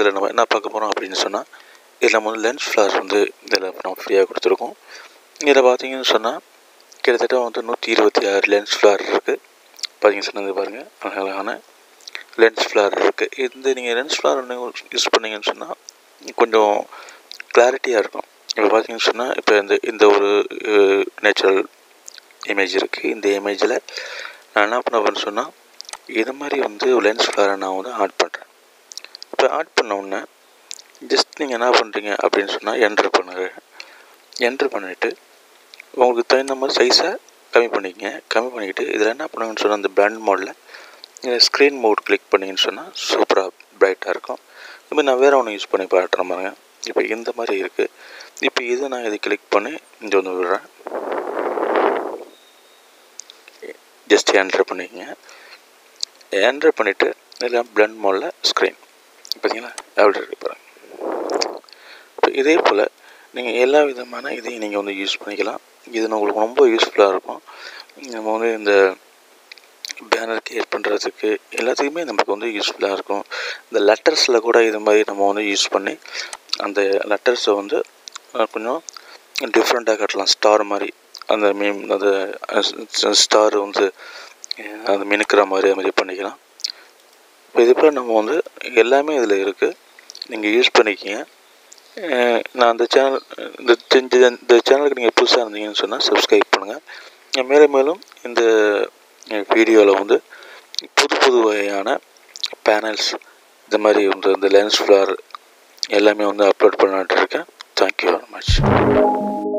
இதில் நம்ம என்ன பார்க்க போகிறோம் அப்படின்னு சொன்னால் இதில் நம்ம வந்து லென்ஸ் ஃப்ளார் வந்து இதில் நம்ம ஃப்ரீயாக கொடுத்துருக்கோம் இதில் பார்த்தீங்கன்னு சொன்னால் கிட்டத்தட்ட வந்து நூற்றி இருபத்தி ஆறு லென்ஸ் ஃப்ளார் இருக்குது பார்த்தீங்கன்னு சொன்னது பாருங்கள் அழகான லென்ஸ் ஃப்ளார் இருக்குது இந்த நீங்கள் லென்ஸ் ஃப்ளார் யூஸ் பண்ணீங்கன்னு சொன்னால் கொஞ்சம் கிளாரிட்டியாக இருக்கும் இப்போ பார்த்தீங்கன்னு சொன்னால் இப்போ இந்த இந்த ஒரு நேச்சுரல் இமேஜ் இருக்குது இந்த இமேஜில் நான் என்ன பண்ணுவேன்னு சொன்னால் இது மாதிரி வந்து லென்ஸ் ஃப்ளாரை நான் வந்து ஆட் பண்ணுறேன் இப்போ ஆட் பண்ண உடனே ஜஸ்ட் நீங்கள் என்ன பண்ணுறீங்க அப்படின்னு சொன்னால் என்ட்ரு பண்ணுங்க என்ட்ரு பண்ணிவிட்டு உங்களுக்கு தகுந்த மாதிரி சைஸை கம்மி பண்ணிக்கங்க கம்மி பண்ணிக்கிட்டு இதில் என்ன பண்ணுங்கன்னு சொன்னால் அந்த பிராண்ட் மோடில் ஸ்க்ரீன் மோட் கிளிக் பண்ணிங்கன்னு சொன்னால் சூப்பராக பிரைட்டாக இருக்கும் இதுமாதிரி நான் வேறு ஒன்று யூஸ் பண்ணி பாட்டுறேன் பாருங்க இப்போ இந்த மாதிரி இருக்குது இப்போ இது நான் இதை கிளிக் பண்ணி இங்கே வந்து விடுறேன் ஜஸ்ட் என்ட்ரு பண்ணிக்கங்க என்ட்ரு பண்ணிவிட்டு இதில் பிளண்ட் மோடில் ஸ்க்ரீன் பார்த்தீங்களா அப்படி இருக்கு பாருங்க இப்போ இதே போல் நீங்கள் எல்லா விதமான இதையும் நீங்கள் வந்து யூஸ் பண்ணிக்கலாம் இது உங்களுக்கு ரொம்ப யூஸ்ஃபுல்லாக இருக்கும் நம்ம வந்து இந்த பேனர் கிரியேட் பண்ணுறதுக்கு எல்லாத்துக்குமே நமக்கு வந்து யூஸ்ஃபுல்லாக இருக்கும் இந்த லெட்டர்ஸில் கூட இது மாதிரி நம்ம வந்து யூஸ் பண்ணி அந்த லெட்டர்ஸை வந்து கொஞ்சம் டிஃப்ரெண்ட்டாக காட்டலாம் ஸ்டார் மாதிரி அந்த மீன் அந்த ஸ்டார் வந்து அது மினுக்கிற மாதிரி அது மாதிரி பண்ணிக்கலாம் இப்போ இது போல் நம்ம வந்து எல்லாமே இதில் இருக்குது நீங்கள் யூஸ் பண்ணிக்கிங்க நான் அந்த சேனல் இந்த செஞ்ச இந்த சேனலுக்கு நீங்கள் புதுசாக இருந்தீங்கன்னு சொன்னால் சப்ஸ்கிரைப் பண்ணுங்கள் மேலும் மேலும் இந்த வீடியோவில் வந்து புது புது வகையான பேனல்ஸ் இந்த மாதிரி வந்து இந்த லென்ஸ் ஃப்ளார் எல்லாமே வந்து அப்லோட் பண்ணிட்டு இருக்கேன் தேங்க்யூ வெரி மச்